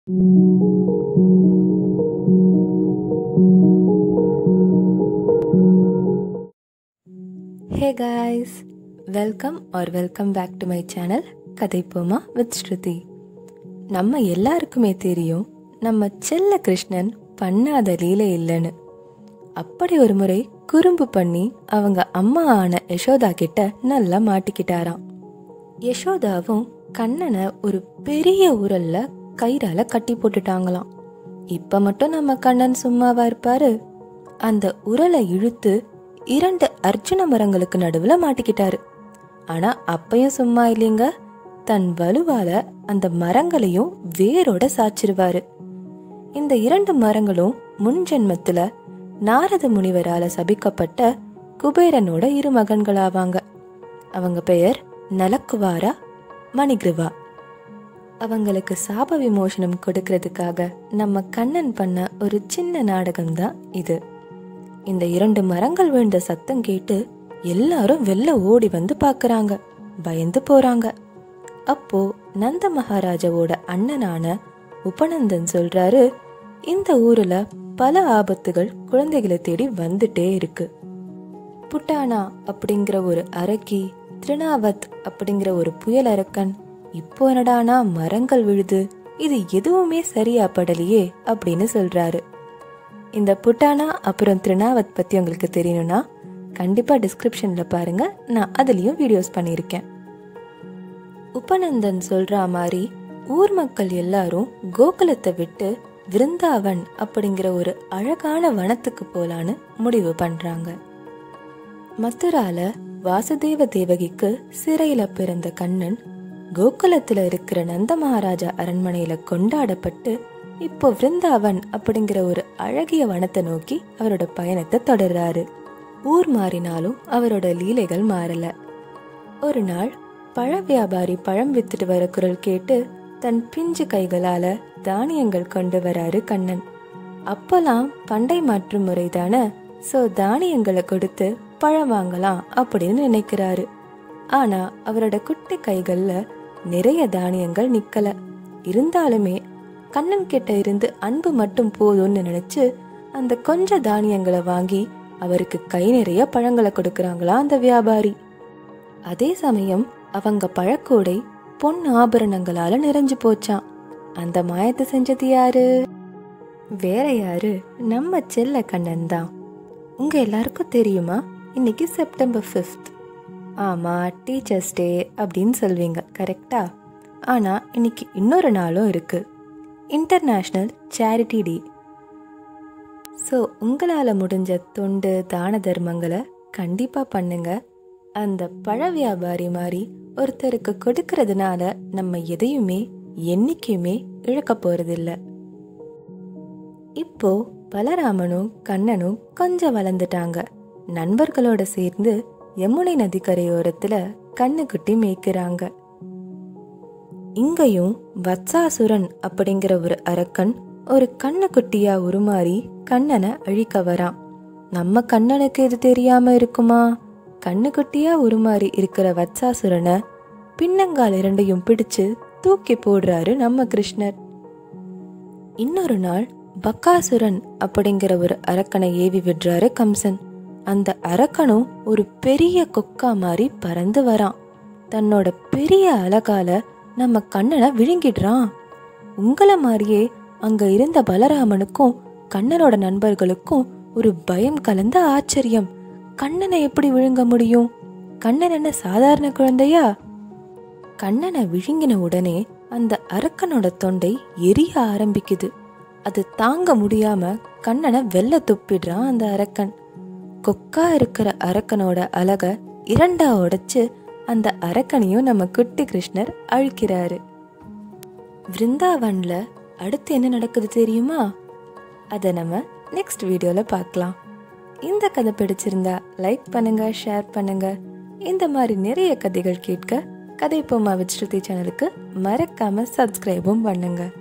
hey guys welcome or welcome back to my channel கதைப்போமா with Shruti நம்ம எல்லாருக்குமே தெரியும் நம்ம செல்ல கிருஷ்ணன் பண்ணாத லீலை இல்லைன்னு அப்படி ஒரு முறை குறும்பு பண்ணி அவங்க அம்மா ஆன யசோதா கிட்ட நல்லா மாட்டிக்கிட்டாராம் யசோதாவும் கண்ணனை ஒரு பெரிய உரல்ல கயிறால கட்டி போட்டுட்டாங்களாம் இப்ப மட்டும் நம்ம கண்ணன் சும்மாவா இருப்பாரு அந்த உரலை இழுத்து இரண்டு அர்ஜுன மரங்களுக்கு நடுவுல மாட்டிக்கிட்டாரு ஆனா அப்பயும் சும்மா இல்லைங்க தன் வலுவால அந்த மரங்களையும் வேரோட சாச்சிருவாரு இந்த இரண்டு மரங்களும் முன் ஜென்மத்துல நாரத முனிவரால சபிக்கப்பட்ட குபேரனோட இரு மகன்களாவாங்க அவங்க பெயர் நலக்குவாரா மணிகிருவா அவங்களுக்கு சாப விமோசனம் கொடுக்கறதுக்காக நம்ம கண்ணன் பண்ண ஒரு சின்ன நாடகம் தான் இது இந்த இரண்டு மரங்கள் விழுந்த சத்தம் கேட்டு எல்லாரும் வெளில ஓடி வந்து பார்க்கறாங்க பயந்து போறாங்க அப்போ நந்த மகாராஜாவோட அண்ணனான உபநந்தன் சொல்றாரு இந்த ஊர்ல பல ஆபத்துகள் குழந்தைகளை தேடி வந்துட்டே இருக்கு புட்டானா அப்படிங்கிற ஒரு அரக்கி திருநாவத் அப்படிங்கிற ஒரு புயல் அரக்கன் இப்போ என்னடானா மரங்கள் விழுது இது எதுவுமே சரியா படலையே அப்படின்னு சொல்றாரு இந்த புட்டானா அப்புறம் திருநாவத் பத்தி உங்களுக்கு தெரியணும்னா கண்டிப்பா டிஸ்கிரிப்ஷன்ல பாருங்க நான் அதுலயும் வீடியோஸ் பண்ணியிருக்கேன் உபநந்தன் சொல்ற மாதிரி ஊர் மக்கள் எல்லாரும் கோகுலத்தை விட்டு விருந்தாவன் அப்படிங்கிற ஒரு அழகான வனத்துக்கு போலான்னு முடிவு பண்றாங்க மதுரால வாசுதேவ தேவகிக்கு சிறையில பிறந்த கண்ணன் கோகுலத்துல இருக்கிற நந்த மகாராஜா அரண்மனையில கொண்டாடப்பட்டு இப்போ விருந்தாவன் அப்படிங்கிற ஒரு அழகிய வனத்தை நோக்கி அவரோட பயணத்தை தொடர்றாரு ஊர் மாறினாலும் அவரோட லீலைகள் மாறல ஒரு நாள் பழ வியாபாரி பழம் வித்துட்டு வர குரல் கேட்டு தன் பிஞ்சு கைகளால தானியங்கள் கொண்டு வராரு கண்ணன் அப்பெல்லாம் பண்டை மாற்று முறை தானே சோ தானியங்களை கொடுத்து பழம் வாங்கலாம் அப்படின்னு நினைக்கிறாரு ஆனா அவரோட குட்டி கைகள்ல நிறைய தானியங்கள் நிக்கல இருந்தாலுமே கண்ணன் கிட்ட இருந்து அன்பு மட்டும் போதும்னு நினைச்சு அந்த கொஞ்ச தானியங்களை வாங்கி அவருக்கு கை நிறைய பழங்களை கொடுக்கறாங்களா அந்த வியாபாரி அதே சமயம் அவங்க பழக்கூடை பொன் ஆபரணங்களால நிறைஞ்சு போச்சான் அந்த மாயத்தை செஞ்சது யாரு வேற யாரு நம்ம செல்ல கண்ணன் தான் உங்க எல்லாருக்கும் தெரியுமா இன்னைக்கு செப்டம்பர் ஃபிஃப்த் ஆமா டீச்சர்ஸ் டே அப்படின்னு சொல்வீங்க கரெக்டா ஆனா இன்னைக்கு இன்னொரு நாளும் இருக்கு இன்டர்நேஷ்னல் சேரிட்டி டே ஸோ உங்களால் முடிஞ்ச தொண்டு தான தர்மங்களை கண்டிப்பாக பண்ணுங்க அந்த பழ வியாபாரி மாதிரி ஒருத்தருக்கு கொடுக்கறதுனால நம்ம எதையுமே என்னைக்குமே இழக்க போறதில்ல இப்போ பலராமனும் கண்ணனும் கொஞ்சம் வளர்ந்துட்டாங்க நண்பர்களோட சேர்ந்து யமுனை நதிக்கரையோரத்துல கண்ணுக்குட்டி மேய்க்கிறாங்க இங்கேயும் வத்சாசுரன் அப்படிங்கிற ஒரு அரக்கன் ஒரு கண்ணுக்குட்டியா உருமாறி கண்ணனை அழிக்க வரான் நம்ம கண்ணனுக்கு இது தெரியாம இருக்குமா கண்ணுக்குட்டியா உருமாறி இருக்கிற வத்சாசுரனை பின்னங்கால் இரண்டையும் பிடிச்சு தூக்கி போடுறாரு நம்ம கிருஷ்ணர் இன்னொரு நாள் பக்காசுரன் அப்படிங்கிற ஒரு அரக்கனை ஏவி விடுறாரு கம்சன் அந்த அரக்கனும் ஒரு பெரிய கொக்கா மாதிரி பறந்து வரான் தன்னோட பெரிய அழகால நம்ம கண்ணனை விழுங்கிடுறான் உங்கள மாதிரியே அங்க இருந்த பலராமனுக்கும் கண்ணனோட நண்பர்களுக்கும் ஒரு பயம் கலந்த ஆச்சரியம் கண்ணனை எப்படி விழுங்க முடியும் கண்ணன் என்ன சாதாரண குழந்தையா கண்ணனை விழுங்கின உடனே அந்த அரக்கனோட தொண்டை எரிய ஆரம்பிக்குது அது தாங்க முடியாம கண்ணனை வெள்ள துப்பிடுறான் அந்த அரக்கன் கொக்கா இருக்கிற அரக்கனோட அழக இரண்டா உடைச்சு அந்த அரக்கனையும் நம்ம குட்டி கிருஷ்ணர் அழிக்கிறாரு விருந்தாவன்ல அடுத்து என்ன நடக்குது தெரியுமா அதை நம்ம நெக்ஸ்ட் வீடியோல பார்க்கலாம் இந்த கதை பிடிச்சிருந்தா லைக் பண்ணுங்க ஷேர் பண்ணுங்க இந்த மாதிரி நிறைய கதைகள் கேட்க கதை போமா வித் ஸ்ருதி சேனலுக்கு மறக்காம சப்ஸ்கிரைபும் பண்ணுங்க